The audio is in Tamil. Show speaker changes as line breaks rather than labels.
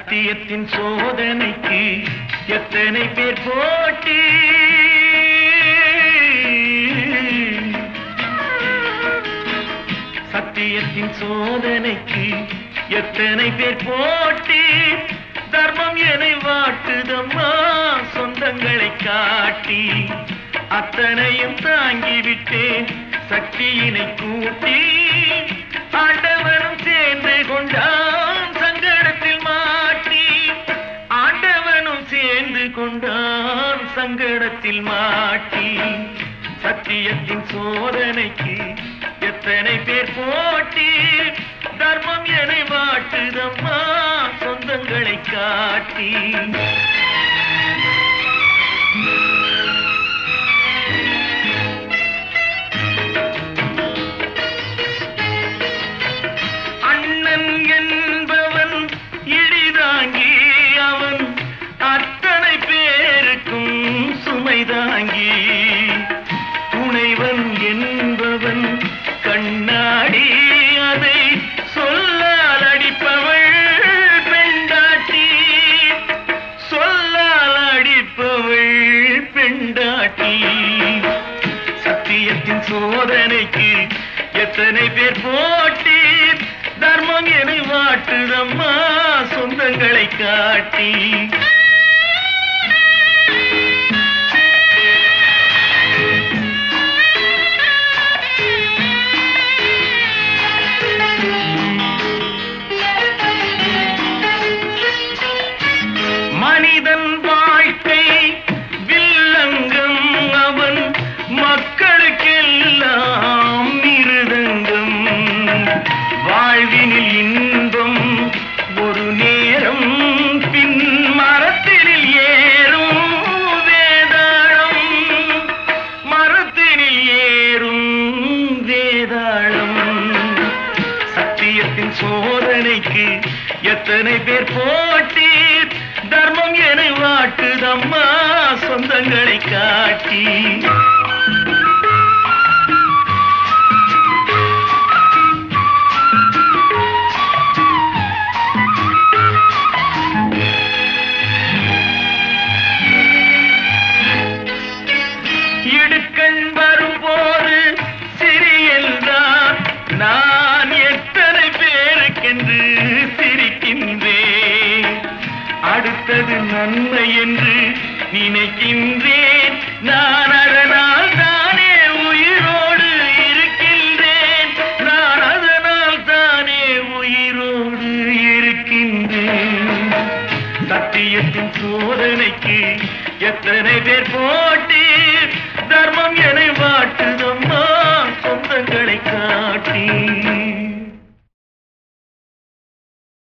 சத்தியத்தின் சோதனைக்கு எத்தனை பேர் போட்டி சத்தியத்தின் சோதனைக்கு எத்தனை பேர் போட்டி தர்மம் என வாட்டுதம்மா சொந்தங்களை காட்டி அத்தனையும் தாங்கிவிட்டேன் சக்தியினை கூட்டி ஆண்டவனும் சேர்ந்து கொண்டான் சங்கடத்தில் மாட்டி ஆண்டவனும் சேர்ந்து கொண்டான் சங்கடத்தில் மாட்டி சத்தியத்தின் சோதனைக்கு எத்தனை பேர் போட்டி தர்மம் என வாட்டுதம்மா சொந்தங்களை காட்டி அண்ணன் என்பவன் இடிதாங்கி அவன் அத்தனை பேருக்கும் சுமைதாங்கி துணைவன் என்பவன் கண்ணாடி அதை சொல்லால் அடிப்பவள் பெண்டாட்டி சொல்லால் அடிப்பவள் பெண்டாட்டி சத்தியத்தின் சோதனைக்கு எத்தனை பேர் போட்டி தர்மம் என வாட்டுதம்மா சொந்தங்களை காட்டி மனிதன் வாழ்க்கை வில்லங்கம் அவன் மக்களுக்கெல்லாம் மிருதங்கம் வாழ்வினில் இன்பம் ஒரு நேரம் பின் மரத்தினில் ஏறும் வேதாளம் மரத்தினில் ஏறும் வேதாளம் சத்தியத்தின் சோதனைக்கு எத்தனை பேர் போட்டி தர்மம் என வாட்டுதம்மா சொந்தங்களை காட்டி இடுக்கண் வரும்போது சிறியல்தான் நான் எத்தனை பேருக்கென்று சிரிக்கின்றேன் அடுத்தது நன்மை என்று நினைக்கின்றேன் நான் அதனால் தானே உயிரோடு இருக்கின்றேன் நான் அதனால் தானே உயிரோடு இருக்கின்றேன் சத்தியத்தின் சோதனைக்கு எத்தனை பேர் போட்டி